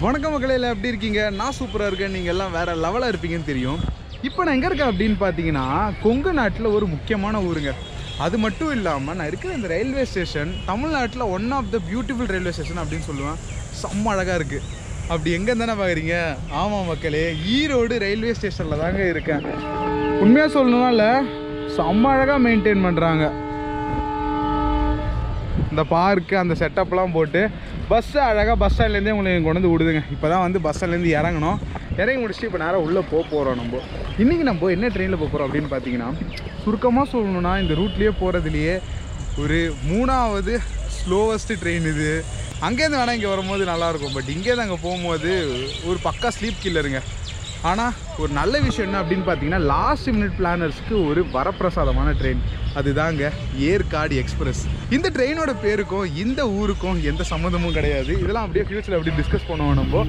வணக்கம் மக்களே எல்லாம் எப்படி இருக்கீங்க நான் சூப்பராக இருக்கேன் நீங்கள் எல்லாம் வேற லெவலாக இருப்பீங்கன்னு தெரியும் இப்போ நான் எங்கே இருக்கேன் அப்படின்னு பார்த்தீங்கன்னா கொங்கு நாட்டில் ஒரு முக்கியமான ஊருங்க அது மட்டும் இல்லாமல் நான் இருக்கிற இந்த ரயில்வே ஸ்டேஷன் தமிழ்நாட்டில் one of the beautiful railway station அப்படின்னு சொல்லுவேன் செம்ம அழகாக இருக்குது அப்படி எங்கே தானே பார்க்குறீங்க ஆமாம் மக்களே ஈரோடு ரயில்வே ஸ்டேஷனில் தாங்க இருக்கேன் உண்மையாக சொல்லணும்னால செம்ம அழகாக மெயின்டைன் பண்ணுறாங்க இந்த பார்க்கு அந்த செட்டப்லாம் போட்டு பஸ்ஸு அழகாக பஸ் ஸ்டாண்ட்லேருந்தே உங்களை கொண்டு வந்து விடுதுங்க இப்போ தான் வந்து பஸ் ஸ்டாண்ட்லேருந்து இறங்கணும் இறங்கி முடிச்சுட்டு இப்போ நேராக உள்ளே போக போகிறோம் நம்ம இன்றைக்கி நம்ம என்ன ட்ரெயினில் போக போகிறோம் அப்படின்னு பார்த்தீங்கன்னா சுருக்கமாக சொல்லணும்னா இந்த ரூட்லேயே போகிறதுலையே ஒரு மூணாவது ஸ்லோவஸ்ட் ட்ரெயின் இது அங்கேருந்து வேணால் இங்கே வரும்போது நல்லாயிருக்கும் பட் இங்கேருந்து அங்கே போகும்போது ஒரு பக்கா ஸ்லீப் கில்லருங்க ஆனால் ஒரு நல்ல விஷயம் என்ன அப்படின்னு பார்த்தீங்கன்னா லாஸ்ட் மினிட் பிளானர்ஸ்க்கு ஒரு வரப்பிரசாதமான ட்ரெயின் அதுதாங்க ஏற்காடு எக்ஸ்பிரஸ் இந்த ட்ரெயினோட பேருக்கும் இந்த ஊருக்கும் எந்த சம்மந்தமும் கிடையாது இதெல்லாம் அப்படியே ஃபியூச்சரில் அப்படியே டிஸ்கஸ் பண்ணுவோம் நம்ம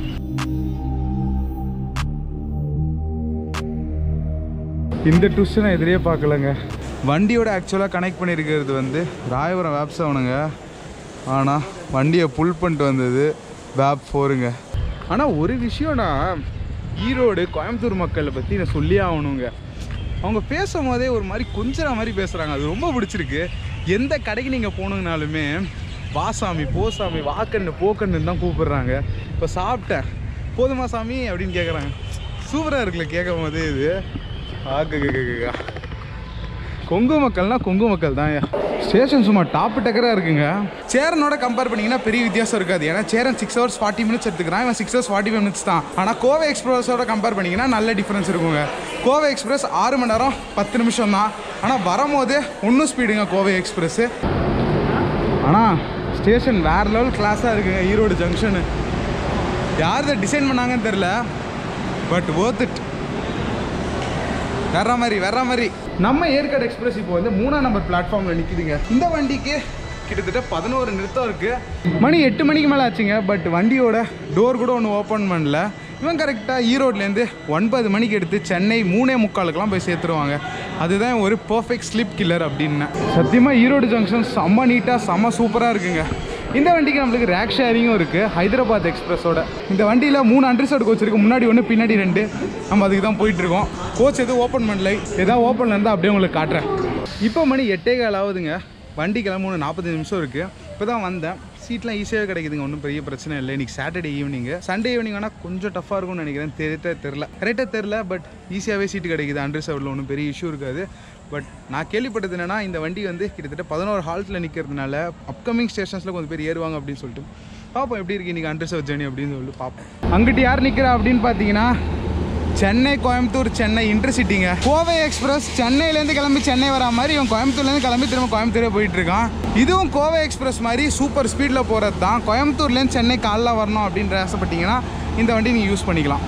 இந்த ட்விஸ்ட் நான் எதிரே பார்க்கலங்க வண்டியோட ஆக்சுவலாக கனெக்ட் பண்ணியிருக்கிறது வந்து ராயபுரம் வேப் செவனுங்க ஆனால் வண்டியை புல் பண்ணிட்டு வந்தது வேப் ஃபோருங்க ஆனால் ஒரு விஷயம்னா ஈரோடு கோயம்புத்தூர் மக்களை பற்றி நான் சொல்லியே ஆகணுங்க அவங்க பேசும்போதே ஒரு மாதிரி கொஞ்சற மாதிரி பேசுகிறாங்க அது ரொம்ப பிடிச்சிருக்கு எந்த கடைக்கு நீங்கள் போனீங்கனாலுமே வா சாமி போ சாமி வாக்கண்ணு போக்கண்ணு தான் கூப்பிடுறாங்க இப்போ சாப்பிட்டேன் போதுமா சாமி அப்படின்னு கேட்குறாங்க சூப்பராக இருக்குல்ல கேட்கும் போது இது ஆக்கு கொங்கு மக்கள்னா கொங்கு மக்கள் தான் ஸ்டேஷன் சும்மா டாப் டக்கராக இருக்குங்க சேரனோட கம்பேர் பண்ணிங்கன்னா பெரிய வித்தியாசம் இருக்காது ஏன்னா Cheran six hours forty minutes எடுத்துக்கிறான் இவன் six hours forty five minutes தான் ஆனால் கோவை எக்ஸ்பிரஸோட கம்பேர் பண்ணிங்கன்னா நல்ல டிஃப்ரென்ஸ் இருக்குங்க கோவை எக்ஸ்பிரஸ் ஆறு மணி நேரம் பத்து நிமிஷம் தான் ஆனால் வரும்போது ஒன்றும் ஸ்பீடுங்க கோவை எக்ஸ்பிரஸ்ஸு ஆனால் ஸ்டேஷன் வேறு லெவல் கிளாஸாக இருக்குங்க ஈரோடு ஜங்ஷனு யார் இதை டிசைன் பண்ணாங்கன்னு தெரில பட் worth it வர்ற மாதிரி வர்ற மாதிரி நம்ம ஏற்காடு எக்ஸ்பிரஸ் இப்போ வந்து மூணாம் நம்பர் பிளாட்ஃபார்மில் நிற்கிதுங்க இந்த வண்டிக்கு கிட்டத்தட்ட பதினோரு நிறுத்தம் இருக்குது மணி எட்டு மணிக்கு மேலே ஆச்சுங்க பட் வண்டியோட டோர் கூட ஒன்று ஓப்பன் பண்ணல இவன் கரெக்டாக ஈரோட்லேருந்து ஒன்பது மணிக்கு எடுத்து சென்னை மூணே முக்காலுக்கெல்லாம் போய் சேர்த்துருவாங்க அதுதான் ஒரு பர்ஃபெக்ட் ஸ்லிப் கில்லர் அப்படின்னு சத்தியமாக ஈரோடு ஜங்ஷன் செம்ம நீட்டாக செம்ம சூப்பராக இருக்குங்க இந்த வண்டிக்கு நம்மளுக்கு ரேக் ஷேரிங்கும் இருக்குது ஹைதராபாத் எக்ஸ்பிரஸோட இந்த வண்டியில் மூணு அண்டர்சைடு கோச் இருக்குது முன்னாடி ஒன்று பின்னாடி ரெண்டு நம்ம அதுக்கு தான் போயிட்டுருக்கோம் கோச் எதுவும் ஓப்பன் பண்ணல எதாவது ஓப்பனில் இருந்தால் அப்படியே உங்களுக்கு காட்டுறேன் இப்போ மணி எட்டே கால் ஆகுதுங்க வண்டி கிளம்பு நாற்பத்தஞ்சு நிமிஷம் இருக்குது இப்போ தான் வந்தேன் சீட்லாம் ஈஸியாக கிடைக்குதுங்க ஒன்றும் பெரிய பிரச்சனை இல்லை இன்றைக்கி சாட்டர்டே ஈவினிங்கு சண்டே ஈவினிங் ஆனால் கொஞ்சம் டஃப்பாக இருக்கும்னு நினைக்கிறேன் தெரியத்தே தெரில கரெக்டாக தெரில பட் ஈஸியாகவே சீட்டு கிடைக்குது அண்டர்சைடில் ஒன்றும் பெரிய இஷ்யூ இருக்காது பட் நான் கேள்விப்பட்டது என்னன்னா இந்த வண்டி வந்து கிட்டத்தட்ட பதினோரு ஹால்ட்டில் நிற்கிறதுனால அப்கமிங் ஸ்டேஷன்ஸில் கொஞ்சம் பேர் ஏறுவாங்க அப்படின்னு சொல்லிட்டு பார்ப்போம் எப்படி இருக்கு இன்றைக்கி அண்டர்சர்வ் ஜேர்னி அப்படின்னு சொல்லிட்டு பார்ப்போம் அங்கிட்டு யார் நிற்கிறா அப்படின்னு பார்த்தீங்கன்னா சென்னை கோயம்புத்தூர் சென்னை இன்டர்சிட்டிங்க கோவை எக்ஸ்பிரஸ் சென்னையிலேருந்து கிளம்பி சென்னை வரா மாதிரி இவன் கோயம்புத்தூர்லேருந்து கிளம்பி திரும்ப கோயம்புத்தூரே போயிட்டு இருக்கான் இதுவும் கோவை எக்ஸ்பிரஸ் மாதிரி சூப்பர் ஸ்பீடில் போகிறது தான் கோயம்புத்தூர்லேருந்து சென்னை காலைல வரணும் அப்படின்ற ஆசைப்பட்டீங்கன்னா இந்த வண்டி நீங்கள் யூஸ் பண்ணிக்கலாம்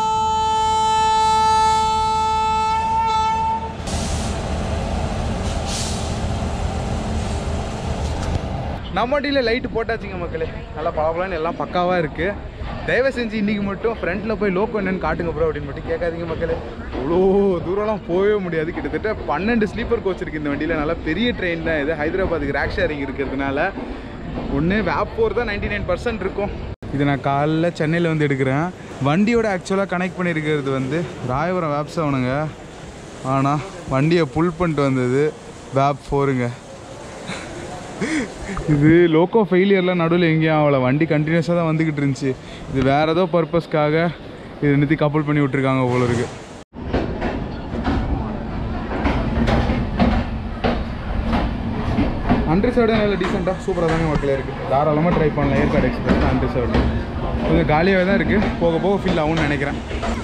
நம்ம வண்டியில் லைட்டு போட்டாச்சுங்க மக்களே நல்லா பளபளன்னு எல்லாம் பக்காவாக இருக்குது தயவு செஞ்சு இன்றைக்கி மட்டும் ஃப்ரண்ட்டில் போய் லோக்கோ என்னன்னு காட்டுங்க ப்ரோ அப்படின்னு மட்டும் கேட்காதீங்க மக்களே அவ்வளோ தூரம்லாம் போகவே முடியாது கிட்டத்தட்ட பன்னெண்டு ஸ்லீப்பர் கோச் இருக்குது இந்த வண்டியில் நல்லா பெரிய ட்ரெயின் தான் இது ஹைதராபாத்துக்கு ரேக் ஷேரிங் இருக்கிறதுனால ஒன்று வேப் ஃபோர் தான் நைன்டி நைன் பர்சன்ட் இருக்கும் இது நான் காலைல சென்னையில் வந்து எடுக்கிறேன் வண்டியோட ஆக்சுவலாக கனெக்ட் பண்ணியிருக்கிறது வந்து ராயபுரம் வேப் செவனுங்க ஆனால் வண்டியை புல் பண்ணிட்டு வந்தது வேப் ஃபோருங்க இது லோக்கோ ஃபெயிலியர்லாம் நடுவில் எங்கேயும் ஆகலை வண்டி கண்டினியூஸாக தான் வந்துக்கிட்டு இருந்துச்சு இது வேறு ஏதோ பர்பஸ்க்காக இது நிறுத்தி கப்பல் பண்ணி விட்ருக்காங்க போல இருக்கு அண்டர் சைடு நல்ல டீசெண்டாக சூப்பராக தாங்க மக்களே இருக்குது தாராளமாக ட்ரை பண்ணலாம் ஏற்காடு எக்ஸ்பிரஸ் அண்டர் சைடு கொஞ்சம் காலியாகவே தான் இருக்குது போக போக ஃபீல் ஆகும்னு நினைக்கிறேன்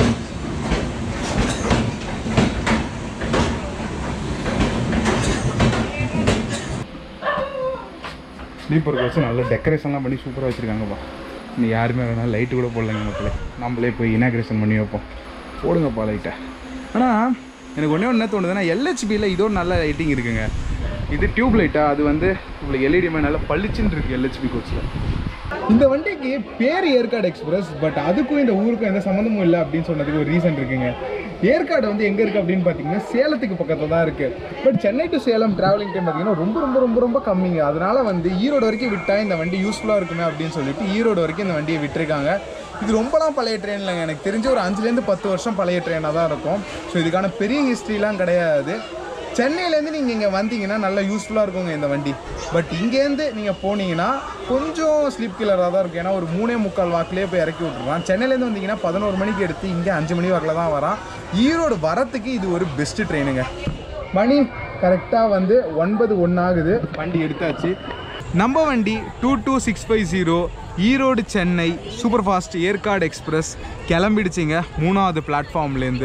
ஸ்லீப்பர் கோச்சு நல்ல டெக்கரேஷன்லாம் பண்ணி சூப்பராக வச்சுருக்காங்கப்பா இன்னும் யாருமே வேணாம் லைட்டு கூட போடலைங்க மக்களே நம்மளே போய் இனாக்ரேஷன் பண்ணி வைப்போம் போடுங்கப்பா லைட்டை ஆனால் எனக்கு ஒன்றே ஒன்று என்ன தோணுதுன்னா எல்ஹெச்பியில் இதோ நல்ல லைட்டிங் இருக்குங்க இது டியூப் லைட்டா அது வந்து உங்களுக்கு எல்இடி மேலே நல்லா பளிச்சுன்னு இருக்குது எல்ஹெச்பி கோச்சில் இந்த வண்டிக்கு பேர் ஏற்காடு எக்ஸ்பிரஸ் பட் அதுக்கும் இந்த ஊருக்கும் எந்த சம்மந்தமும் இல்லை அப்படின்னு சொன்னதுக்கு ஒரு ரீசன் இருக்குங்க ஏற்காடு வந்து எங்கே இருக்குது அப்படின்னு பார்த்தீங்கன்னா சேலத்துக்கு பக்கத்தில் தான் இருக்குது but Chennai to Salem travelling time பார்த்தீங்கன்னா ரொம்ப ரொம்ப ரொம்ப ரொம்ப கம்மிங்க அதனால வந்து ஈரோடு வரைக்கும் விட்டால் இந்த வண்டி யூஸ்ஃபுல்லாக இருக்குமே அப்படின்னு சொல்லிட்டு ஈரோடு வரைக்கும் இந்த வண்டியை விட்டுருக்காங்க இது ரொம்பலாம் பழைய ட்ரெயின் இல்லைங்க எனக்கு தெரிஞ்ச ஒரு அஞ்சுலேருந்து பத்து வருஷம் பழைய ட்ரெயினாக தான் இருக்கும் ஸோ இதுக்கான பெரிய ஹிஸ்ட்ரிலாம் கிடையாது சென்னையிலேருந்து நீங்கள் இங்கே வந்தீங்கன்னா நல்லா யூஸ்ஃபுல்லாக இருக்குங்க இந்த வண்டி பட் இங்கேருந்து நீங்கள் போனீங்கன்னா கொஞ்சம் ஸ்லீப் கில்லராக தான் இருக்கும் ஏன்னா ஒரு மூணே முக்கால் வாக்கிலே போய் இறக்கி விட்ருவான் சென்னையிலேருந்து வந்தீங்கன்னா பதினோரு மணிக்கு எடுத்து இங்கே அஞ்சு மணி வாக்கில் தான் வரான் ஈரோடு வரத்துக்கு இது ஒரு பெஸ்ட்டு ட்ரெயினுங்க மணி கரெக்டாக வந்து ஒன்பது ஒன்று ஆகுது வண்டி எடுத்தாச்சு நம்ம வண்டி two two six five zero Erode Chennai super fast Yercaud express கிளம்பிடுச்சிங்க மூணாவது பிளாட்ஃபார்ம்லேருந்து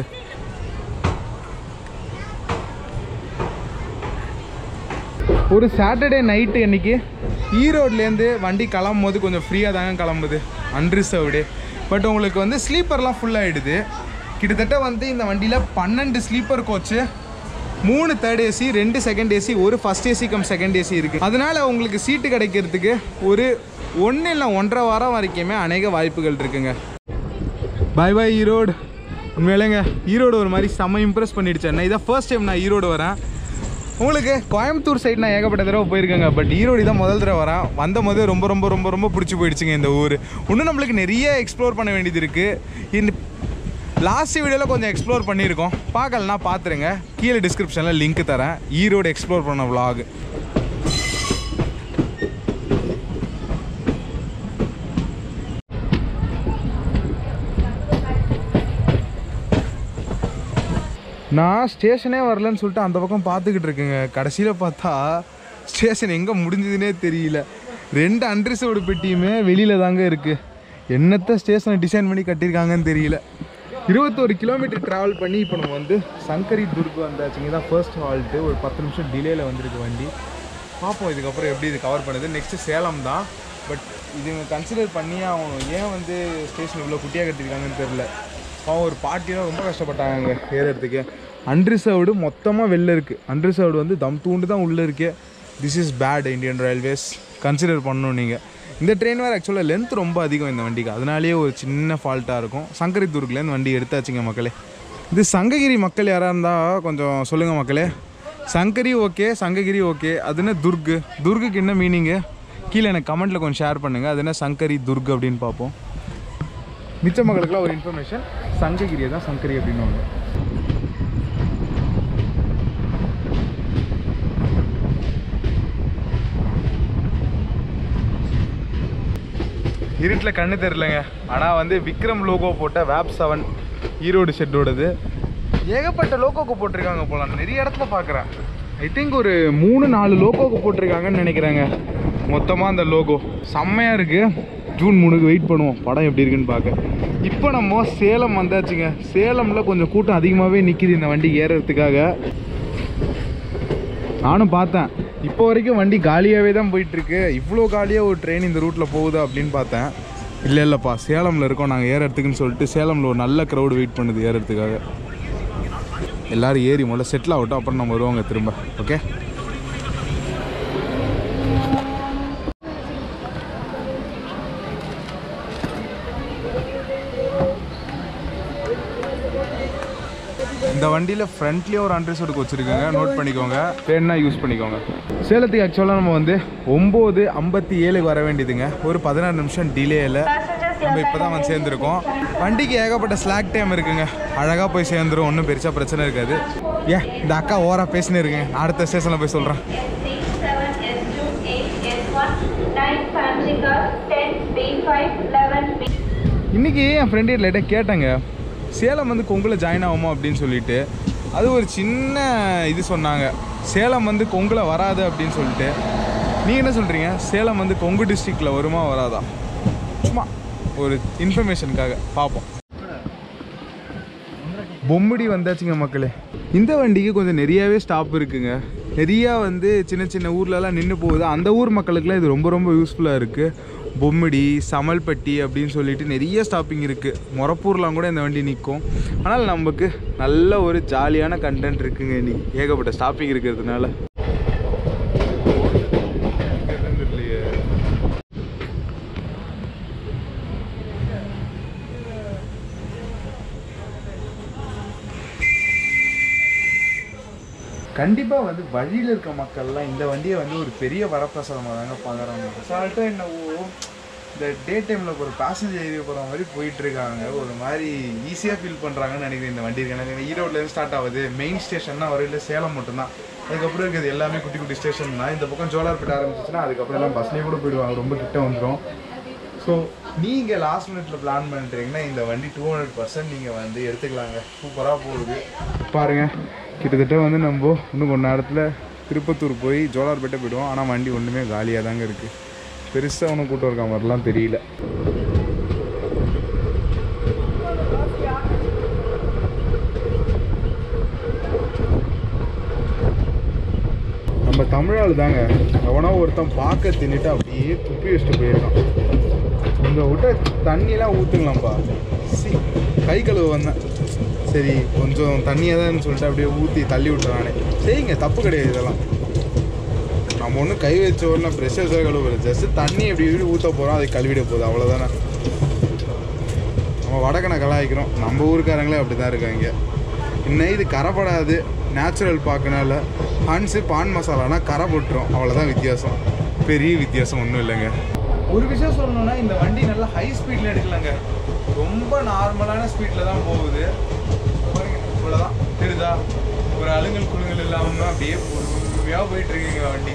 ஒரு சாட்டர்டே நைட்டு அன்னைக்கு ஈரோட்லேருந்து வண்டி கிளம்பும் போது கொஞ்சம் ஃப்ரீயாக தாங்க கிளம்புது அன்ரிசர்வ்டு பட் உங்களுக்கு வந்து ஸ்லீப்பர்லாம் ஃபுல் ஆகிடுது கிட்டத்தட்ட வந்து இந்த வண்டியில் பன்னெண்டு ஸ்லீப்பர் கோச்சு மூணு தேர்ட் ஏசி ரெண்டு செகண்ட் ஏசி ஒரு first AC cum second AC இருக்குது அதனால் உங்களுக்கு சீட்டு கிடைக்கிறதுக்கு ஒரு ஒன்று இல்லை ஒன்றரை வாரம் வரைக்குமே அநேக வாய்ப்புகள் இருக்குங்க பை பை ஈரோடு உண்மையிலேங்க ஈரோடு ஒரு மாதிரி செம்ம இம்ப்ரெஸ் பண்ணிடுச்சு என்ன இதான் ஃபர்ஸ்ட் டைம் நான் ஈரோடு வரேன் உங்களுக்கு கோயம்புத்தூர் சைடு நான் ஏகப்பட்ட தடவை போயிருக்கேங்க பட் ஈரோடு தான் முதல் தடவை வரேன் வந்த போது ரொம்ப ரொம்ப ரொம்ப ரொம்ப பிடிச்சி போயிடுச்சுங்க இந்த ஊர் இன்னும் நம்மளுக்கு நிறைய எக்ஸ்ப்ளோர் பண்ண வேண்டியது இருக்குது இந்த லாஸ்ட் வீடியோவில் கொஞ்சம் எக்ஸ்ப்ளோர் பண்ணியிருக்கோம் பார்க்கலனா பார்த்துருங்க கீழே டிஸ்கிரிப்ஷனில் லிங்க் தரேன் ஈரோடு எக்ஸ்ப்ளோர் பண்ண vlog நான் ஸ்டேஷனே வரலன்னு சொல்லிட்டு அந்த பக்கம் பார்த்துக்கிட்டு இருக்கேங்க கடைசியில் பார்த்தா ஸ்டேஷன் எங்கே முடிஞ்சதுன்னே தெரியல ரெண்டு அன்ரிசர்வ்டு பெட்டியுமே வெளியில் தாங்க இருக்குது என்னத்த ஸ்டேஷனை டிசைன் பண்ணி கட்டியிருக்காங்கன்னு தெரியல இருபத்தோரு கிலோமீட்டர் ட்ராவல் பண்ணி இப்போ நம்ம வந்து சங்கரி துர்க் வந்தாச்சுங்க தான் ஃபர்ஸ்ட் ஹால்ட்டு ஒரு பத்து நிமிஷம் டிலேயில் வந்திருக்கு வண்டி பார்ப்போம் இதுக்கப்புறம் எப்படி இது கவர் பண்ணுது நெக்ஸ்ட்டு சேலம் தான் பட் இது கன்சிடர் பண்ணி அவங்க ஏன் வந்து ஸ்டேஷன் இவ்வளோ குட்டியாக கட்டியிருக்காங்கன்னு தெரில அவன் ஒரு பார்ட்டிலாம் ரொம்ப கஷ்டப்பட்டாங்க ஏறுறதுக்கு அன்ரிசர்வ்டு மொத்தமாக வெளில இருக்குது அன்ரிசர்வ்டு வந்து தம் தூண்டு தான் உள்ளே இருக்கே this is bad Indian railways consider பண்ணணும் நீங்கள் இந்த ட்ரெயின் வேறு ஆக்சுவலாக லென்த் ரொம்ப அதிகம் இந்த வண்டிக்கு அதனாலேயே ஒரு சின்ன ஃபால்ட்டாக இருக்கும் சங்கரிதுர்க்லேருந்து வண்டி எடுத்தாச்சுங்க மக்களே இது சங்ககிரி மக்கள் யாராக இருந்தால் கொஞ்சம் சொல்லுங்கள் மக்களே சங்கரி ஓகே சங்ககிரி ஓகே அது என்ன துர்கு துர்குக்கு என்ன மீனிங்கு கீழே எனக்கு கமெண்ட்டில் கொஞ்சம் ஷேர் பண்ணுங்கள் அது என்ன சங்கரி துர்க் அப்படின்னு பார்ப்போம் மிச்ச மக்களுக்குலாம் ஒரு இன்ஃபர்மேஷன் சங்ககிரியை தான் சங்கரி அப்படின்னு ஒன்று இருட்டில் கண்ணு தெரிலங்க ஆனால் வந்து விக்ரம் லோகோ போட்ட வேப் செவன் ஈரோடு ஷெட்டோடது ஏகப்பட்ட லோகோக்கு போட்டிருக்காங்க போல நான் நிறைய இடத்துல பார்க்குறேன் ஐ திங்க் ஒரு மூணு நாலு லோகோக்கு போட்டிருக்காங்கன்னு நினைக்கிறேங்க மொத்தமாக அந்த லோகோ செம்மையாக இருக்குது ஜூன் மூணுக்கு வெயிட் பண்ணுவோம் படம் எப்படி இருக்குன்னு பார்க்க இப்போ நம்ம சேலம் வந்தாச்சுங்க சேலமில் கொஞ்சம் கூட்டம் அதிகமாகவே நிற்கிது இந்த வண்டி ஏறுறதுக்காக நானும் பார்த்தேன் இப்போ வரைக்கும் வண்டி காலியாகவே தான் போயிட்டுருக்கு இவ்வளோ காலியாக ஒரு ட்ரெயின் இந்த ரூட்டில் போகுதா அப்படின்னு பார்த்தேன் இல்லை இல்லைப்பா சேலமில் இருக்கோம் நாங்கள் ஏறத்துக்குன்னு சொல்லிட்டு சேலமில் ஒரு நல்ல க்ரௌடு வெயிட் பண்ணுது ஏறத்துக்காக எல்லாரும் ஏறி முதல்ல செட்டில் ஆகட்டும் அப்புறம் நம்ம வருவாங்க திரும்ப ஓகே இந்த வண்டியில் ஃப்ரண்ட்லேயே ஒரு அண்ட்ரிசோடுக்கு வச்சுருக்கோங்க நோட் பண்ணிக்கோங்க வேணுன்னா யூஸ் பண்ணிக்கோங்க சேலத்துக்கு ஆக்சுவலாக நம்ம வந்து ஒம்பது ஐம்பத்தி ஏழுக்கு வர வேண்டியதுங்க ஒரு பதினாறு நிமிஷம் டிலேயில் நம்ம இப்போ தான் வந்து சேர்ந்துருக்கோம் வண்டிக்கு ஏகப்பட்ட ஸ்லாக் டைம் இருக்குங்க அழகாக போய் சேர்ந்துரும் ஒன்றும் பெருசாக பிரச்சனை இருக்காது ஏ இந்த அக்கா ஓரா பேசினே இருக்குங்க நான் அடுத்த ஸ்டேஷனில் போய் சொல்கிறேன் இன்றைக்கி என் ஃப்ரெண்டு லைட்டாக கேட்டேங்க சேலம் வந்து கொங்கில் ஜாயின் ஆகுமா அப்படின்னு சொல்லிட்டு அது ஒரு சின்ன இது சொன்னாங்க சேலம் வந்து கொங்கில் வராது அப்படின்னு சொல்லிட்டு நீங்கள் என்ன சொல்கிறீங்க சேலம் வந்து கொங்கு டிஸ்ட்ரிக்டில் வருமா வராதா சும்மா ஒரு இன்ஃபர்மேஷனுக்காக பார்ப்போம் பொம்முடி வந்தாச்சுங்க மக்களே இந்த வண்டிக்கு கொஞ்சம் நிறையாவே ஸ்டாப் இருக்குங்க நிறையா வந்து சின்ன சின்ன ஊர்லலாம் நின்று போகுது அந்த ஊர் மக்களுக்குலாம் இது ரொம்ப ரொம்ப யூஸ்ஃபுல்லாக இருக்குது பொம்முடி சமல்பட்டி அப்படின்னு சொல்லிட்டு நிறைய ஸ்டாப்பிங் இருக்குது மொரப்பூர்லாம் கூட இந்த வண்டி நிற்கும் ஆனால் நமக்கு நல்ல ஒரு ஜாலியான கண்டென்ட் இருக்குங்க இன்னைக்கு ஏகப்பட்ட ஸ்டாப்பிங் இருக்கிறதுனால கண்டிப்பாக வந்து வழியில் இருக்க மக்கள்லாம் இந்த வண்டியை வந்து ஒரு பெரிய வரப்பிரசாதமாக தாங்க பார்க்குறாங்க அசால்ட்டாக என்னவோ இந்த டே டைமில் ஒரு பேசஞ்சர் ஏரியா போகிற மாதிரி போயிட்டு இருக்காங்க ஒரு மாதிரி ஈஸியாக ஃபீல் பண்ணுறாங்கன்னு நினைக்கிறேன் இந்த வண்டி இருக்கு எனக்கு ஈரோட்லேருந்து ஸ்டார்ட் ஆகுது மெயின் ஸ்டேஷன்னா வரையில் சேலம் மட்டும்தான் அதுக்கப்புறம் இருக்கிறது எல்லாமே குட்டி குட்டி ஸ்டேஷன் தான் இந்த பக்கம் ஜோலார்பேட்டை ஆரம்பிச்சிச்சுன்னா அதுக்கப்புறம் எல்லாம் பஸ்லேயே கூட போயிடுவாங்க ரொம்ப கிட்ட வந்துடும் ஸோ நீங்கள் லாஸ்ட் மினிட்ல பிளான் பண்ணுறீங்கன்னா இந்த வண்டி டூ ஹண்ட்ரட் பர்சன்ட் நீங்கள் வந்து எடுத்துக்கலாங்க சூப்பராக போகுது பாருங்க கிட்டத்தட்ட வந்து நம்ம இன்னும் கொஞ்ச நேரத்தில் திருப்பத்தூர் போய் ஜோலார்பேட்டை போயிடுவோம் ஆனால் வண்டி ஒன்றுமே காலியாக தாங்க இருக்குது பெருசாக ஒன்றும் கூட்டம் இருக்க மாதிரிலாம் தெரியல நம்ம தமிழாள் தாங்க எவனோ ஒருத்தன் பார்க்க தின்னுட்டு அப்படியே துப்பி வச்சுட்டு போயிருக்கான் இந்த விட்ட தண்ணியெல்லாம் ஊற்றுங்களாம்ப்பா சி கை கழுவ வந்தேன் சரி கொஞ்சம் தண்ணியாக தான் சொல்லிட்டு அப்படியே ஊற்றி தள்ளி விட்டுறானே சரிங்க தப்பு கிடையாது இதெல்லாம் நம்ம ஒன்றும் கை வச்ச உடனே ப்ரெஷர் கழுவுறது ஜஸ்ட் தண்ணி எப்படி எப்படி ஊற்ற போகிறோம் அதை கழுவிட போகுது அவ்வளோதானே நம்ம வடக்கனை கலாய்க்கிறோம் நம்ம ஊருக்காரங்களே அப்படி தான் இருக்காங்க இன்னும் இது கரைப்படாது நேச்சுரல் பார்க்கனால ஹன்ஸு பான் மசாலானா கரை போட்டுரும் அவ்வளோதான் வித்தியாசம் பெரிய வித்தியாசம் ஒன்றும் இல்லைங்க ஒரு விஷயம் சொல்லணும்னா இந்த வண்டி நல்லா ஹை ஸ்பீடில் எடுக்கலங்க ரொம்ப நார்மலான ஸ்பீடில் தான் போகுது பாருங்க, இவ்வளோதான் தெரியுதா ஒரு அழுங்கல் குழுங்கல் இல்லாமல் அப்படியே பொறுமையாக போயிட்டு இருக்குங்க வண்டி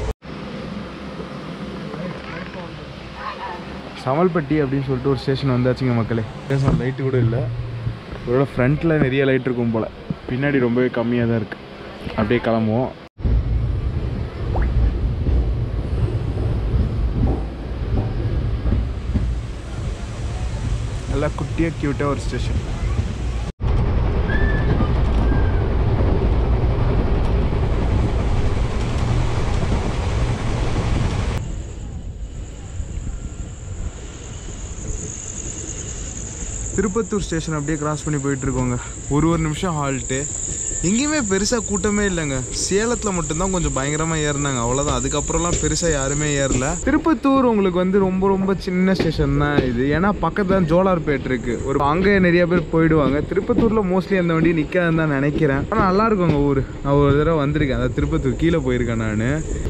சமல்பட்டி அப்படின்னு சொல்லிட்டு ஒரு ஸ்டேஷன் வந்தாச்சுங்க மக்களே ஸ்டேஷன் லைட்டு கூட இல்லை இதோட ஃப்ரண்ட்டில் நிறைய லைட் இருக்கும் போல் பின்னாடி ரொம்பவே கம்மியாக தான் இருக்குது அப்படியே கிளம்புவோம் நல்லா குட்டியாக க்யூட்டாக ஒரு ஸ்டேஷன் திருப்பத்தூர் ஸ்டேஷன் அப்படியே கிராஸ் பண்ணி போயிட்டு இருக்கோங்க ஒரு ஒரு நிமிஷம் ஹால்ட்டு எங்கேயுமே பெருசாக கூட்டமே இல்லைங்க சேலத்தில் மட்டும்தான் கொஞ்சம் பயங்கரமாக ஏறினாங்க அவ்வளோதான் அதுக்கப்புறம்லாம் பெருசாக யாருமே ஏறல திருப்பத்தூர் உங்களுக்கு வந்து ரொம்ப ரொம்ப சின்ன ஸ்டேஷன் தான் இது ஏன்னா பக்கத்துல தான் ஜோலார்பேட் இருக்கு ஒரு அங்கே நிறைய பேர் போயிடுவாங்க திருப்பத்தூரில் மோஸ்ட்லி அந்த வண்டி நிற்காதுன்னு தான் நினைக்கிறேன் ஆனால் நல்லா இருக்குங்க ஊர் நான் ஒரு தடவை வந்திருக்கேன் அதாவது திருப்பத்தூர் கீழே போயிருக்கேன் நான்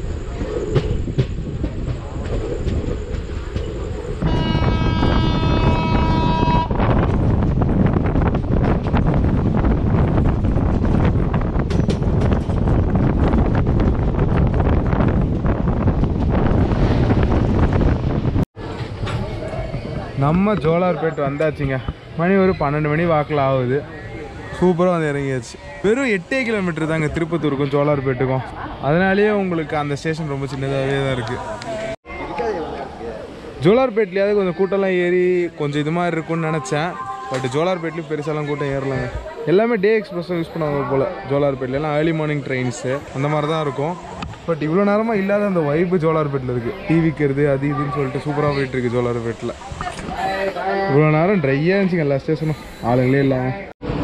நம்ம ஜோலார்பேட் வந்தாச்சுங்க மணி ஒரு பன்னெண்டு மணி வாக்கில் ஆகுது சூப்பராக வந்து இறங்கியாச்சு வெறும் எட்டே கிலோமீட்டர் தாங்க திருப்பத்தூருக்கும் ஜோலார்பேட்டுக்கும் அதனாலேயே உங்களுக்கு அந்த ஸ்டேஷன் ரொம்ப சின்னதாகவே தான் இருக்குது ஜோலார்பேட்லேயாவது கொஞ்சம் கூட்டம்லாம் ஏறி கொஞ்சம் இது மாதிரி இருக்கும்னு நினச்சேன் பட் ஜோலார்பேட்லேயும் பெருசாலாம் கூட்டம் ஏறலாங்க எல்லாமே டே எக்ஸ்பிரஸ் யூஸ் பண்ணுவாங்க போல் ஜோலார்பேட்ல எல்லாம் ஏர்லி மார்னிங் ட்ரெயின்ஸு அந்த மாதிரி தான் இருக்கும் பட் இவ்வளோ நேரமாக இல்லாத அந்த வைப்பு ஜோலார்பேட்டில் இருக்குது டீ விற்கிறது அது இதுன்னு சொல்லிட்டு சூப்பராக போயிட்டு இருக்கு ஜோலார்பேட்டில் இவ்வளோ நேரம் ட்ரையாக இருந்துச்சுங்க எல்லா ஸ்டேஷனும் ஆளுங்களே இல்லாமல்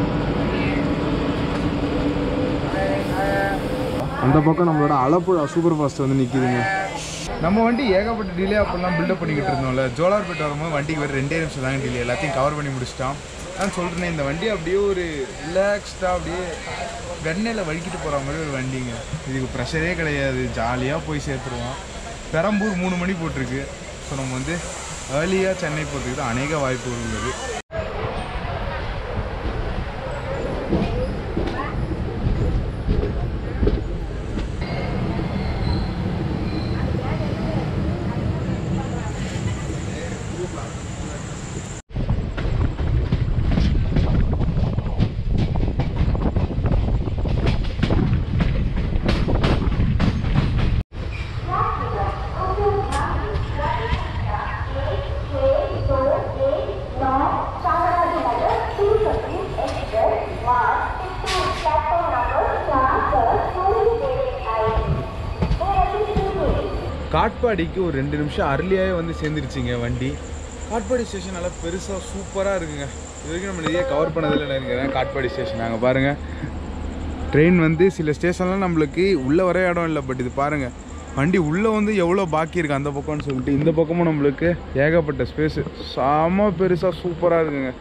அந்த பக்கம் நம்மளோட அலப்புழா சூப்பர் ஃபாஸ்ட் வந்து நிற்கிதுங்க நம்ம வண்டி ஏகப்பட்ட டிலே அப்படிலாம் பில்டப் பண்ணிக்கிட்டு இருந்தோம்ல ஜோலார்பேட் வரும்போது வண்டிக்கு வேறு ரெண்டே நிமிஷம் தாங்க டிலே எல்லாத்தையும் கவர் பண்ணி முடிச்சிட்டோம் நான் சொல்கிறேன் இந்த வண்டி அப்படியே ஒரு ரிலாக்ஸ்டாக அப்படியே வெண்ணெயில் வலிக்கிட்டு போகிற மாதிரி ஒரு வண்டிங்க இதுக்கு ப்ரெஷரே கிடையாது ஜாலியாக போய் சேர்த்துருவோம் பெரம்பூர் மூணு மணி போட்டிருக்கு ஸோ நம்ம வந்து ஏர்லியாக சென்னை போகிறதுக்கு தான் அநேக வாய்ப்புகள் உள்ளது காட்பாடிக்கு ஒரு ரெண்டு நிமிஷம் அர்லியாகவே வந்து சேர்ந்துருச்சுங்க வண்டி காட்பாடி ஸ்டேஷன் நல்லா பெருசாக சூப்பராக இருக்குங்க இது வரைக்கும் நம்ம நிறைய கவர் பண்ணதில்லை நினைக்கிறேன் காட்பாடி ஸ்டேஷன் நாங்கள் பாருங்கள் ட்ரெயின் வந்து சில ஸ்டேஷன்லாம் நம்மளுக்கு உள்ளே வர இடம் இல்லை பட் இது பாருங்கள் வண்டி உள்ளே வந்து எவ்வளோ பாக்கி இருக்குது அந்த பக்கம்னு சொல்லிட்டு இந்த பக்கமும் நம்மளுக்கு ஏகப்பட்ட ஸ்பேஸு செம பெருசாக சூப்பராக இருக்குங்க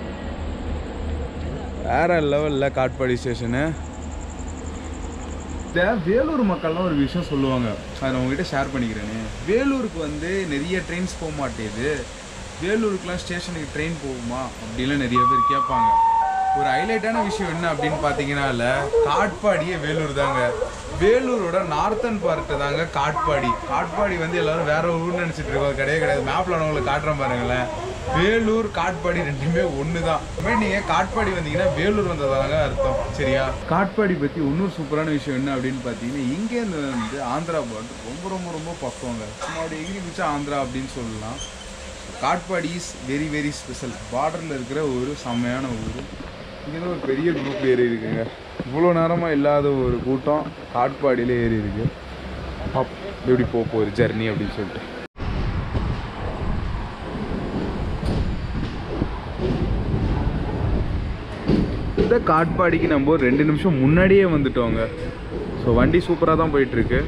வேற லெவலில் காட்பாடி ஸ்டேஷனு இந்த வேலூர் மக்கள்லாம் ஒரு விஷயம் சொல்லுவாங்க அதை நான் உங்ககிட்ட ஷேர் பண்ணிக்கிறேனே வேலூருக்கு வந்து நிறைய ட்ரெயின்ஸ் போக மாட்டேது வேலூருக்குலாம் ஸ்டேஷனுக்கு ட்ரெயின் போகுமா அப்படின்லாம் நிறைய பேர் கேட்பாங்க ஒரு ஹைலைட்டான விஷயம் என்ன அப்படின்னு பார்த்தீங்கன்னா காட்பாடியே வேலூர் தாங்க வேலூரோட நார்த்தன் பார்ட்டு தாங்க காட்பாடி காட்பாடி வந்து எல்லாரும் வேற ஒரு ஊர்னு நினச்சிட்டு இருக்கோம் அது கிடையாது கிடையாது மேப்பில் நான் உங்களுக்கு காட்டுறேன் பாருங்களேன் வேலூர் காட்பாடி ரெண்டுமே ஒன்று தான் இனிமேல் நீங்கள் காட்பாடி வந்தீங்கன்னா வேலூர் வந்ததாங்க அர்த்தம் சரியா காட்பாடி பற்றி இன்னொரு சூப்பரான விஷயம் என்ன அப்படின்னு பார்த்தீங்கன்னா இங்கேருந்து வந்து ஆந்திரா பார்டர் ரொம்ப ரொம்ப ரொம்ப பக்கங்க சும்மா அப்படி எகிரி பிடிச்சா ஆந்திரா அப்படின்னு சொல்லலாம் Katpadi is very very special பார்டரில் இருக்கிற ஒரு செம்மையான ஊர் இங்கே ஒரு பெரிய குரூப் ஏறி இருக்குங்க இவ்வளோ நேரமாக இல்லாத ஒரு கூட்டம் காட்பாடியில் ஏறி இருக்கு அப் எப்படி போக போகுது ஜர்னி அப்படின்னு சொல்லிட்டு இந்த காட்பாடிக்கு நம்ம ஒரு ரெண்டு நிமிஷம் முன்னாடியே வந்துட்டோங்க ஸோ வண்டி சூப்பராக தான் போயிட்டுருக்கு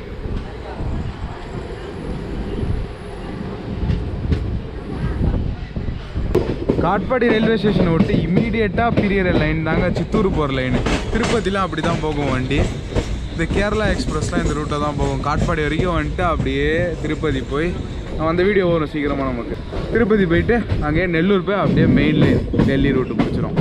காட்பாடி ரயில்வே ஸ்டேஷனை விட்டு இம்மீடியட்டாக பிரியற லைன் தாங்க சித்தூர் போகிற லைனு திருப்பதிலாம் அப்படி தான் போகும் வண்டி இந்த கேரளா எக்ஸ்பிரஸ்லாம் இந்த ரூட்டை தான் போகும் காட்பாடி வரைக்கும் வந்துட்டு அப்படியே திருப்பதி போய் நான் அந்த வீடியோ வரும் சீக்கிரமாக நமக்கு திருப்பதி போயிட்டு அங்கேயே நெல்லூர் போய் அப்படியே மெயின் லைன் டெல்லி ரூட்டு முடிச்சிடும்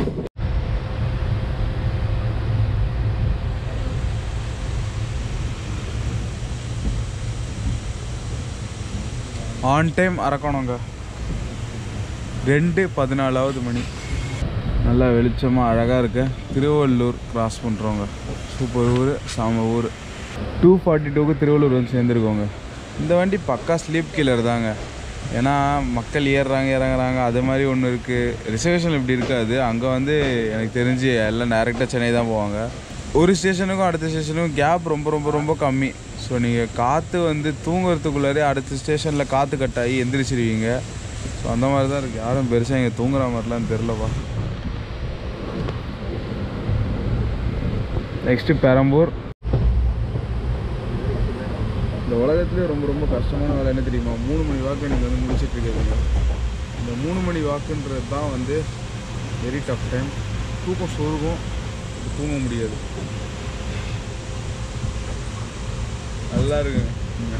ஆன் டைம் அறக்கணுங்க ரெண்டு பதினாலாவது மணி நல்லா வெளிச்சமாக அழகாக இருக்கு திருவள்ளூர் கிராஸ் பண்ணுறோங்க சூப்பர் ஊர் சாம ஊர் டூ ஃபார்ட்டி டூக்கு திருவள்ளூர் வந்து சேர்ந்துருக்கோங்க இந்த வண்டி பக்கா ஸ்லீப் கில்லர் தாங்க ஏன்னா மக்கள் ஏறுறாங்க இறங்குறாங்க அது மாதிரி ஒன்று இருக்குது ரிசர்வேஷன் இப்படி இருக்காது அங்கே வந்து எனக்கு தெரிஞ்சு எல்லாம் டேரெக்டாக சென்னை தான் போவாங்க ஒரு ஸ்டேஷனுக்கும் அடுத்த ஸ்டேஷனுக்கும் கேப் ரொம்ப ரொம்ப ரொம்ப கம்மி ஸோ நீங்கள் காற்று வந்து தூங்குறதுக்குள்ளாரே அடுத்த ஸ்டேஷனில் காற்று கட்டாகி எந்திரிச்சிருவீங்க ஸோ அந்த மாதிரி தான் இருக்குது யாரும் பெருசாக இங்கே தூங்குற மாதிரிலாம் தெரிலப்பா நெக்ஸ்ட்டு பெரம்பூர் இந்த உலகத்துலேயே ரொம்ப ரொம்ப கஷ்டமான வேலை என்ன தெரியுமா மூணு மணி வாக்கு நீங்கள் வந்து முடிச்சிட்டு இருக்கிறீங்க இந்த மூணு மணி வாக்குன்றது தான் வந்து வெரி டஃப் டைம் தூக்கம் சொருகும் தூங்க முடியாது நல்லா இருக்குங்க இங்க.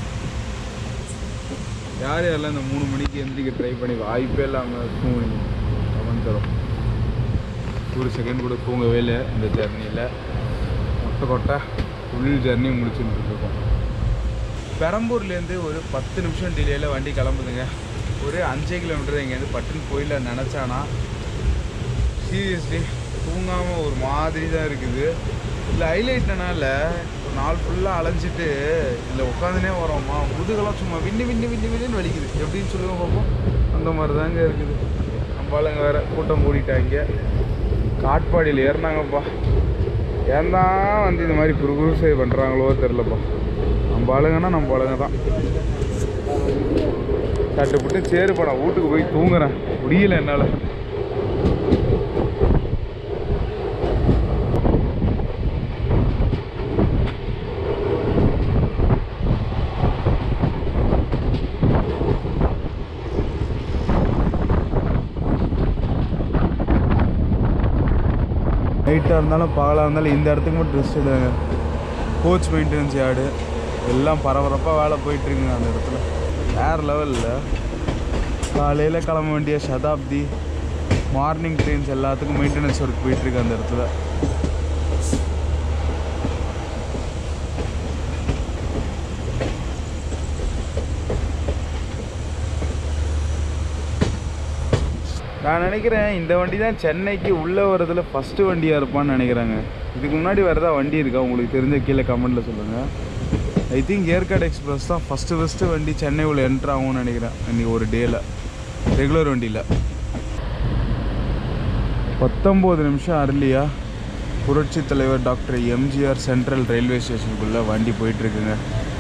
யார் யாரெல்லாம் இந்த மூணு மணிக்கு எந்திரிக்க ட்ரை பண்ணி வாய்ப்பே இல்லாமல் தூங்குனீங்க கவனம் தரும் ஒரு செகண்ட் கூட தூங்கவே இல்லை இந்த ஜர்னியில் மொட்டை கொட்டை ஃபுல் ஜர்னி முடிச்சுட்டு இருக்கோம் பெரம்பூர்லேருந்து ஒரு பத்து நிமிஷம் டிலேயில் வண்டி கிளம்புதுங்க ஒரு அஞ்சு கிலோமீட்டர் இங்கேருந்து பட்டுன்னு கோயிலில் நினச்சானா சீரியஸ்லி தூங்காமல் ஒரு மாதிரி தான் இருக்குது இல்லை ஹைலைட்னால ஒரு நாள் ஃபுல்லாக அலைஞ்சிட்டு இல்லை உட்காந்துனே வரோமா முதுகெல்லாம் சும்மா விண்ணு விண்ணு விண்ணு விண்ணுன்னு வலிக்குது எப்படின்னு சொல்லுங்க பார்ப்போம் அந்த மாதிரி தாங்க இருக்குது நம்ம ஆளுங்க வேற கூட்டம் கூடிட்டாங்க காட்பாடியில் ஏறினாங்கப்பா ஏன் தான் வந்து இந்த மாதிரி குறுகுறுசை பண்ணுறாங்களோ தெரிலப்பா நம்ம ஆளுங்கன்னா நம்ம ஆளுங்க தான் தட்டுப்பட்டு சேருப்பா நான் வீட்டுக்கு போய் தூங்குறேன் முடியல என்னால் நைட்டாக இருந்தாலும் பகலாக இருந்தாலும் இந்த இடத்துக்கு மட்டும் ட்ரெஸ் எடுங்க கோச் மெயின்டெனன்ஸ் யார்டு எல்லாம் பரபரப்பாக வேலை போயிட்டுருக்குங்க அந்த இடத்துல வேறு லெவலில் காலையில் கிளம்ப வேண்டிய சதாப்தி மார்னிங் ட்ரெயின்ஸ் எல்லாத்துக்கும் மெயின்டெனன்ஸ் ஒர்க் போயிட்டுருக்கு அந்த இடத்துல நான் நினைக்கிறேன் இந்த வண்டி தான் சென்னைக்கு உள்ளே வரதுல ஃபஸ்ட்டு வண்டியாக இருப்பான்னு நினைக்கிறாங்க இதுக்கு முன்னாடி வேறு ஏதாவது வண்டி இருக்கா உங்களுக்கு தெரிஞ்ச கீழே கமெண்ட்டில் சொல்லுங்கள் ஐ திங்க் ஏற்காடு எக்ஸ்பிரஸ் தான் ஃபஸ்ட்டு ஃபஸ்ட்டு வண்டி சென்னை உள்ள என்ட்ரு ஆகும்னு நினைக்கிறேன் இன்னைக்கு ஒரு டேயில் ரெகுலர் வண்டியில் பத்தொம்போது நிமிஷம் அர்லியா புரட்சி தலைவர் டாக்டர் எம்ஜிஆர் சென்ட்ரல் ரயில்வே ஸ்டேஷனுக்குள்ளே வண்டி போயிட்டுருக்குங்க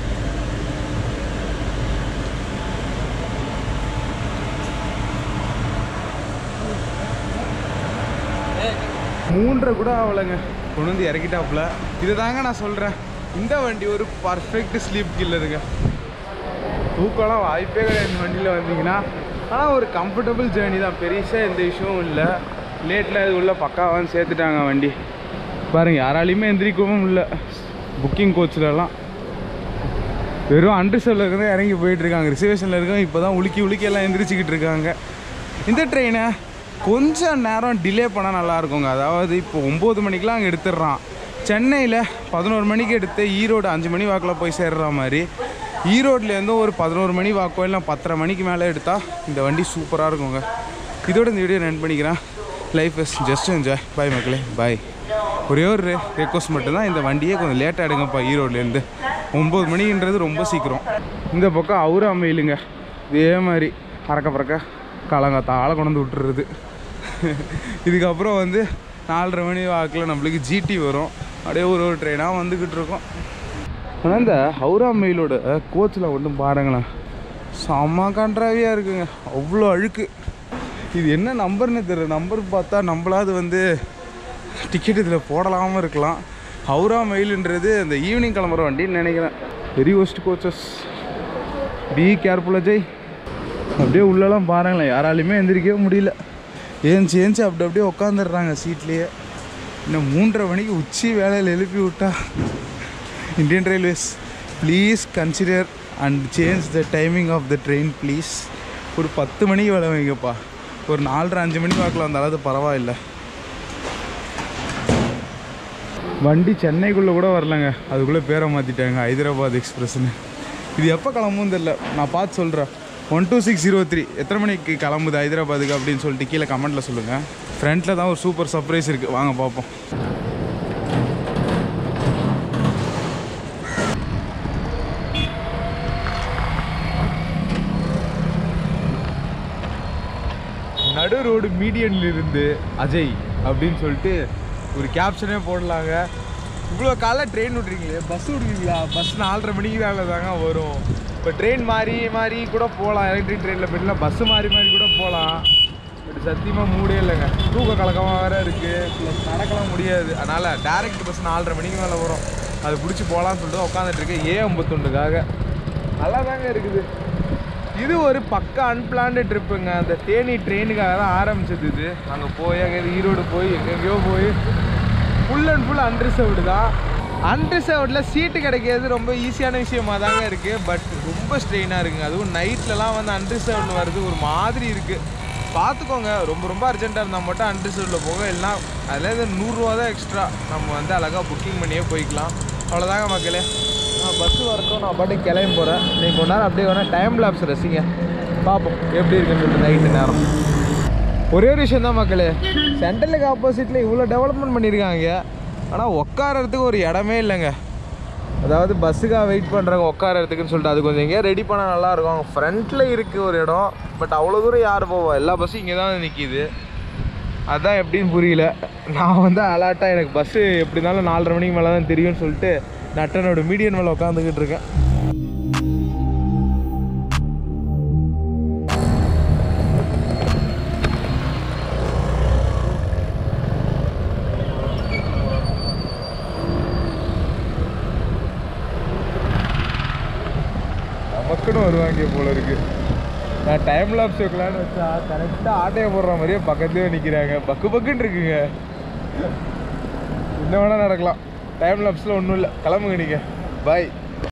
மூன்றரை கூட ஆகலைங்க கொண்டு வந்து இறக்கிட்டாப்புல இதை தாங்க நான் சொல்கிறேன் இந்த வண்டி ஒரு பர்ஃபெக்ட் ஸ்லீப் கில்லருங்க தூக்கம்லாம் வாய்ப்பே கிடையாது இந்த வண்டியில் வந்தீங்கன்னா ஆனால் ஒரு கம்ஃபர்டபுள் ஜேர்னி தான் பெருசாக எந்த இஷ்யூவும் இல்லை லேட்டில் இது உள்ள பக்காவான்னு சேர்த்துட்டாங்க வண்டி பாருங்க யாராலையுமே எந்திரிக்கவும் இல்லை புக்கிங் கோச்சிலலாம் வெறும் அன்ரிசர்வில் இருக்கிறது இறங்கி போயிட்டு இருக்காங்க ரிசர்வேஷனில் இருக்கவங்க இப்போ தான் உலுக்கி உலுக்கி எல்லாம் எந்திரிச்சிக்கிட்டு இருக்காங்க இந்த ட்ரெயினை கொஞ்சம் நேரம் டிலே பண்ணால் நல்லா இருக்குங்க அதாவது இப்போ ஒம்பது மணிக்கெலாம் அங்கே எடுத்துடுறான் சென்னையில் பதினோரு மணிக்கு எடுத்து ஈரோடு அஞ்சு மணி வாக்கில் போய் சேர்ற மாதிரி ஈரோட்லேருந்து ஒரு பதினோரு மணி வாக்கோ இல்லை பத்தரை மணிக்கு மேலே எடுத்தால் இந்த வண்டி சூப்பராக இருக்குங்க இதோட இந்த வீடியோ ரன் பண்ணிக்கிறேன் life is just enjoy bye மக்களே பாய் ஒரே ஒரு ரெக்வஸ்ட் மட்டும்தான் இந்த வண்டியே கொஞ்சம் லேட்டாக எடுங்கப்பா ஈரோட்லேருந்து ஒம்பது மணின்றது ரொம்ப சீக்கிரம் இந்த பக்கம் அவுரா மெயிலுங்க இதே மாதிரி அறக்க பறக்க காலங்காத்தால கொண்டு வந்து விட்டுறது இதுக்கப்புறம் வந்து நாலரை மணி வாக்கில் நம்மளுக்கு ஜிடி வரும் அப்படியே ஒரு ஒரு ட்ரெயினாக வந்துக்கிட்டு இருக்கோம் ஆனால் இந்த ஹவுரா மெயிலோட கோச்சில் மட்டும் பாருங்களேன் செம்ம கன்றாவியாக இருக்குங்க அவ்வளோ அழுக்கு இது என்ன நம்பர்னு தெரியல நம்பர் பார்த்தா நம்மளாவது வந்து டிக்கெட் இதில் போடலாமல் இருக்கலாம் ஹவுரா மெயிலுன்றது அந்த ஈவினிங் கிளம்புற வண்டின்னு நினைக்கிறேன் very worst coaches be careful Ajay அப்படியே உள்ளெல்லாம் பாருங்களேன் யாராலையுமே எந்திரிக்கவே முடியல ஏஞ்சி ஏஞ்சி அப்படி அப்படியே உட்காந்துடுறாங்க சீட்லேயே இன்னும் மூன்றரை மணிக்கு உச்சி வேலையில் எழுப்பி விட்டா Indian railways please consider and change the timing of the train please ஒரு பத்து மணிக்கு வேலை வைங்கப்பா ஒரு நாலரை அஞ்சு மணிக்கு வாக்கில் வந்தாலும் அது பரவாயில்ல வண்டி சென்னைக்குள்ளே கூட வரலங்க அதுக்குள்ளே பேரை மாற்றிட்டாங்க ஹைதராபாத் எக்ஸ்பிரஸ்னு இது எப்போ கிளம்புன்னு தெரில நான் பார்த்து சொல்கிறேன் one two six zero three எத்தனை மணிக்கு கிளம்புது ஹைதராபாத்துக்கு அப்படின்னு சொல்லிட்டு கீழே கமெண்ட்டில் சொல்லுங்கள் ஃப்ரண்ட்டில் தான் ஒரு சூப்பர் சர்ப்ரைஸ் இருக்குது வாங்க பார்ப்போம் நடு ரோடு மீடியன்ல இருந்து அஜய் அப்படின்னு சொல்லிட்டு ஒரு கேப்ஷனே போடலாங்க இவ்வளோ காலைல ட்ரெயின் விட்றீங்களே பஸ் விட்றீங்களா பஸ் நாலரை மணிக்கு வேலை தாங்க வரும் இப்போ ட்ரெயின் மாறி மாறி கூட போகலாம் எலக்ட்ரிக் ட்ரெயினில் போயிட்டுலாம் பஸ்ஸு மாறி மாறி கூட போகலாம் பட் சத்தியமாக மூடே இல்லைங்க தூக்க கலக்கமாக வேறு இருக்குது ப்ளஸ் நடக்கலாம் முடியாது அதனால் டேரெக்ட் பஸ் நாலரை மணிக்கு மேலே வரும் அது பிடிச்சி போகலான்னு சொல்லிட்டு உட்காந்துட்டு இருக்கேன் ஏ ஐம்பத்தொண்டுக்காக நல்லா தாங்க இருக்குது இது ஒரு பக்க அன்பிளான்டு ட்ரிப்புங்க அந்த தேனி ட்ரெயினுக்காக தான் ஆரம்பிச்சது இது அங்கே போய் அங்கே ஈரோடு போய் எங்கெங்கேயோ போய் ஃபுல் அண்ட் ஃபுல் அன்ரிசர்வ்டு தான் அன்ரிசர்வ்டில் சீட்டு கிடைக்கிறது ரொம்ப ஈஸியான விஷயமா தாங்க இருக்குது பட் ரொம்ப ஸ்ட்ரெயினாக இருக்குங்க அதுவும் நைட்லலாம் வந்து அன்ரிசர்வ்டு வர்றது ஒரு மாதிரி இருக்குது பார்த்துக்கோங்க ரொம்ப ரொம்ப அர்ஜென்ட்டாக இருந்தால் மட்டும் அன்ரிசர்வ்டில் போக இல்லைனா அதில் இது நூறுரூவா தான் எக்ஸ்ட்ரா நம்ம வந்து அழகாக புக்கிங் பண்ணியே போய்க்கலாம் அவ்வளோதாங்க மக்களே நான் பஸ்ஸு வரட்டும் நான் பாட்டுக்கு கிளம்பி போகிறேன் நீங்கள் கொஞ்ச நேரம் அப்படியே வேணால் டைம் லேப்ஸ் ரசிங்க பார்ப்போம் எப்படி இருக்குன்னு சொல்லிட்டு நைட்டு நேரம் ஒரே ஒரு விஷயம் தான் மக்களே சென்ட்ரலுக்கு ஆப்போசிட்டில் இவ்வளோ டெவலப்மெண்ட் பண்ணியிருக்காங்க ஆனால் உட்காரறதுக்கு ஒரு இடமே இல்லைங்க அதாவது பஸ்ஸுக்காக வெயிட் பண்ணுறாங்க உட்காரறதுக்குன்னு சொல்லிட்டு அது கொஞ்சம் எங்கேயா ரெடி பண்ணால் நல்லாயிருக்கும் ஃப்ரண்ட்டில் இருக்குது ஒரு இடம் பட் அவ்வளோ தூரம் யார் போவா எல்லா பஸ்ஸும் இங்கே தான் நிற்கிது அதான் எப்படின்னு புரியல நான் வந்து அலாட்டாக எனக்கு பஸ்ஸு எப்படி இருந்தாலும் நாலரை மணிக்கு மேலே தான் தெரியும்னு சொல்லிட்டு நட்டனோட மீடியன் மேலே உட்காந்துக்கிட்டு இருக்கேன் நமக்குன்னு வருவாங்க போல இருக்கு நான் டைம் லாப்ஸ் வைக்கலான்னு வச்சா கரெக்டாக ஆட்டையை போடுற மாதிரியே பக்கத்துலேயே நிற்கிறாங்க பக்கு பக்குன்னு இருக்குங்க என்ன வேணால் நடக்கலாம் டைம் லாப்ஸில் ஒன்றும் இல்லை கிளம்புங்க நீங்கள் பாய்